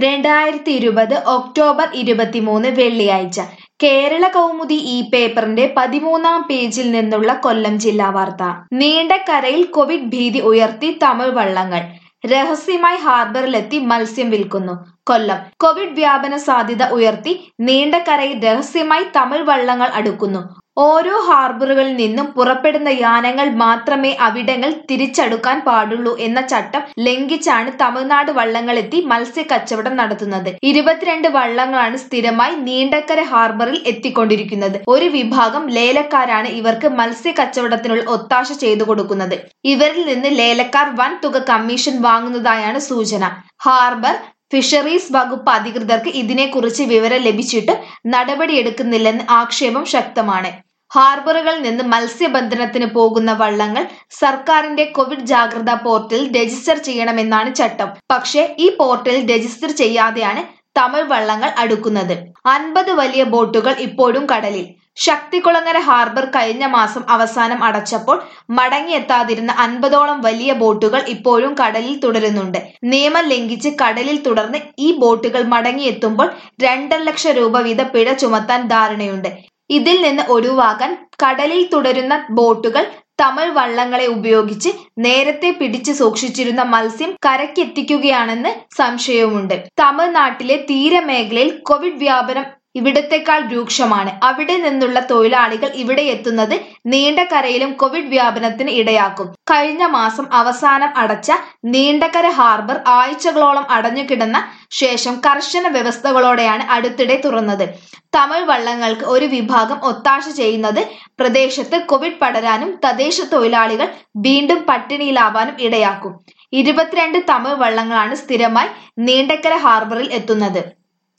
രണ്ടായിരത്തി ഇരുപത് ഒക്ടോബർ ഇരുപത്തിമൂന്ന് വെള്ളിയാഴ്ച കേരള കൗമുദി ഈ പേപ്പറിന്റെ പതിമൂന്നാം പേജിൽ നിന്നുള്ള കൊല്ലം ജില്ലാ വാർത്ത നീണ്ടകരയിൽ കോവിഡ് ഭീതി ഉയർത്തി തമിഴ് വള്ളങ്ങൾ രഹസ്യമായി ഹാർബറിലെത്തി മത്സ്യം വിൽക്കുന്നു കൊല്ലം കോവിഡ് വ്യാപന സാധ്യത ഉയർത്തി നീണ്ടകരയിൽ രഹസ്യമായി തമിഴ് വള്ളങ്ങൾ അടുക്കുന്നു ഓരോ ഹാർബറുകളിൽ നിന്നും പുറപ്പെടുന്ന യാനങ്ങൾ മാത്രമേ അവിടങ്ങൾ തിരിച്ചടുക്കാൻ പാടുള്ളൂ എന്ന ചട്ടം ലംഘിച്ചാണ് തമിഴ്നാട് വള്ളങ്ങളെത്തി മത്സ്യ കച്ചവടം നടത്തുന്നത് ഇരുപത്തിരണ്ട് വള്ളങ്ങളാണ് സ്ഥിരമായി നീണ്ടക്കര ഹാർബറിൽ എത്തിക്കൊണ്ടിരിക്കുന്നത് ഒരു വിഭാഗം ലേലക്കാരാണ് ഇവർക്ക് മത്സ്യ കച്ചവടത്തിനുള്ള ഒത്താശ ചെയ്തു കൊടുക്കുന്നത് ഇവരിൽ നിന്ന് ലേലക്കാർ വൻ തുക കമ്മീഷൻ വാങ്ങുന്നതായാണ് സൂചന ഹാർബർ ഫിഷറീസ് വകുപ്പ് അധികൃതർക്ക് ഇതിനെക്കുറിച്ച് വിവരം ലഭിച്ചിട്ടും നടപടിയെടുക്കുന്നില്ലെന്ന് ആക്ഷേപം ശക്തമാണ് ഹാർബറുകളിൽ നിന്ന് മത്സ്യബന്ധനത്തിന് പോകുന്ന വള്ളങ്ങൾ സർക്കാരിന്റെ കോവിഡ് ജാഗ്രതാ പോർട്ടലിൽ രജിസ്റ്റർ ചെയ്യണമെന്നാണ് ചട്ടം പക്ഷേ ഈ പോർട്ടലിൽ രജിസ്റ്റർ ചെയ്യാതെയാണ് തമിഴ് വള്ളങ്ങൾ അടുക്കുന്നത് അൻപത് വലിയ ബോട്ടുകൾ ഇപ്പോഴും കടലിൽ ശക്തികുളങ്ങര ഹാർബർ കഴിഞ്ഞ മാസം അവസാനം അടച്ചപ്പോൾ മടങ്ങിയെത്താതിരുന്ന അൻപതോളം വലിയ ബോട്ടുകൾ ഇപ്പോഴും കടലിൽ തുടരുന്നുണ്ട് നിയമം ലംഘിച്ച് കടലിൽ തുടർന്ന് ഈ ബോട്ടുകൾ മടങ്ങിയെത്തുമ്പോൾ രണ്ടര ലക്ഷം രൂപ വീത പിഴ ചുമത്താൻ ധാരണയുണ്ട് ഇതിൽ നിന്ന് ഒഴിവാകാൻ കടലിൽ തുടരുന്ന ബോട്ടുകൾ തമിഴ് വള്ളങ്ങളെ ഉപയോഗിച്ച് നേരത്തെ പിടിച്ചു സൂക്ഷിച്ചിരുന്ന മത്സ്യം കരക്കെത്തിക്കുകയാണെന്ന് സംശയവുമുണ്ട് തമിഴ്നാട്ടിലെ തീരമേഖലയിൽ കോവിഡ് വ്യാപനം ഇവിടത്തെക്കാൾ രൂക്ഷമാണ് അവിടെ നിന്നുള്ള തൊഴിലാളികൾ ഇവിടെ എത്തുന്നത് നീണ്ടകരയിലും കോവിഡ് വ്യാപനത്തിന് ഇടയാക്കും കഴിഞ്ഞ മാസം അവസാനം അടച്ച നീണ്ടകര ഹാർബർ ആഴ്ചകളോളം അടഞ്ഞുകിടന്ന ശേഷം കർശന വ്യവസ്ഥകളോടെയാണ് അടുത്തിടെ തുറന്നത് തമിഴ് വള്ളങ്ങൾക്ക് ഒരു വിഭാഗം ഒത്താശ ചെയ്യുന്നത് പ്രദേശത്ത് കോവിഡ് പടരാനും തദ്ദേശ തൊഴിലാളികൾ വീണ്ടും പട്ടിണിയിലാവാനും ഇടയാക്കും ഇരുപത്തിരണ്ട് തമിഴ് വള്ളങ്ങളാണ് സ്ഥിരമായി നീണ്ടക്കര ഹാർബറിൽ എത്തുന്നത്